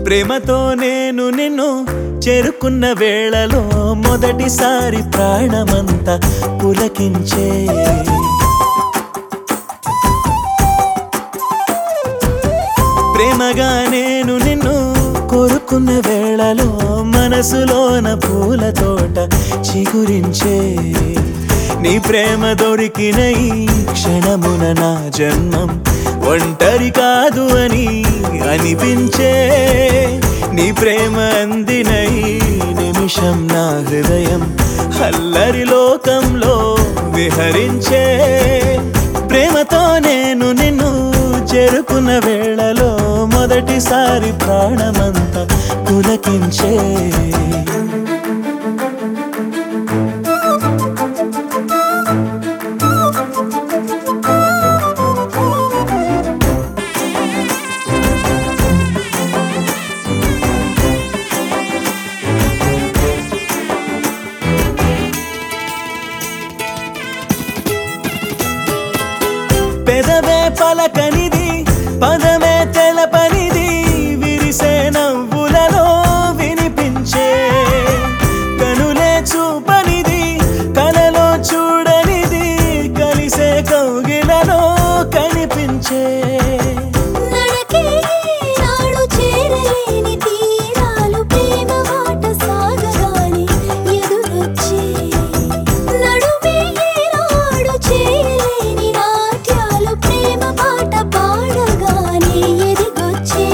ప్రేమతో నేను నిన్ను చేరుకున్న వేళలో మొదటిసారి ప్రాణమంతా పులకించే ప్రేమగా నేను నిన్ను కోరుకున్న వేళలో మనసులోన పూల తోట చిగురించే నీ ప్రేమ దొరికిన ఈ క్షణమున నా జన్మం ఒంటరి కాదు అని అనిపించే నీ ప్రేమ అందిన ఈ నిమిషం నా హృదయం అల్లరి లోకంలో విహరించే ప్రేమతో నేను నిన్ను చేరుకున్న వేళలో మొదటిసారి ప్రాణమంతా పులకించే పెదవే పలకనిది పదమే తెలపనిది విరిసే నవ్వులలో వినిపించే కనులే చూపనిది కలలో చూడనిది కలిసే కౌగిలలో కనిపించే నడకే నాడు చేరలేని తీరాలు ప్రేమ బాట సాగగానే ఎదురొచ్చే నడుమే నాడు చేయలేని నాట్యాలు ప్రేమ బాట పాడగానే ఎదిగొచ్చే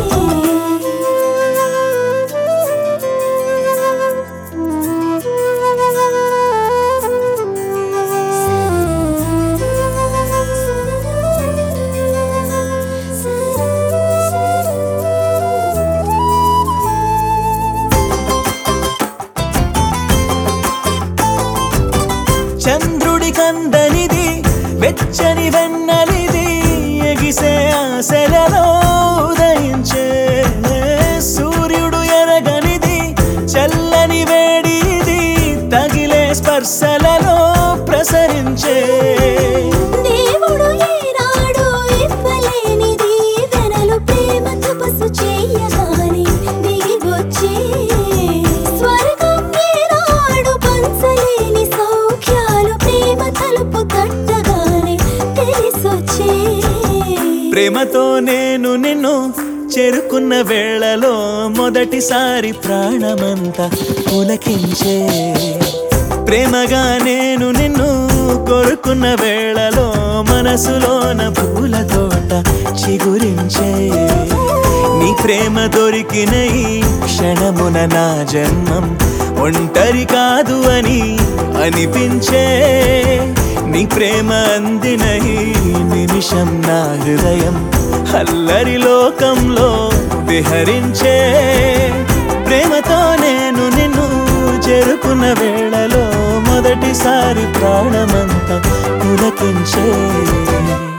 చంద్రుడి కందనిది వెచ్చని వెన్నలిది ఎగిసే ఆశలలో ఉదయించే సూర్యుడు ఎరగనిది చల్లని వేడిది తగిలే స్పర్శలలో ప్రసరించే దేవుడు ఏనాడు ఇవ్వలేనిది వెనలు ప్రేమ తపస్సు చేయగానే దిగివచ్చే స్వర్గం ఏనాడు పంచలేని సౌఖ్యాలు ప్రేమ తలుపు తట్టగానే తెలిసొచ్చే ప్రేమతో నేను నిన్ను చేరుకున్న వేళలో మొదటిసారి ప్రాణమంతా పులకించే ప్రేమగా నేను నిన్ను కోరుకున్న వేళలో మనసులోన పూల తోట చిగురించే నీ ప్రేమ దొరికిన ఈ క్షణమున నా జన్మం ఒంటరి కాదు అని అనిపించే నీ ప్రేమ అందిన ఈ నిమిషం నా హృదయం అల్లరి లోకంలో విహరించే ప్రేమతో నేను నిన్ను చేరుకున్న వేళలో మొదటిసారి ప్రాణమంతా పులకించే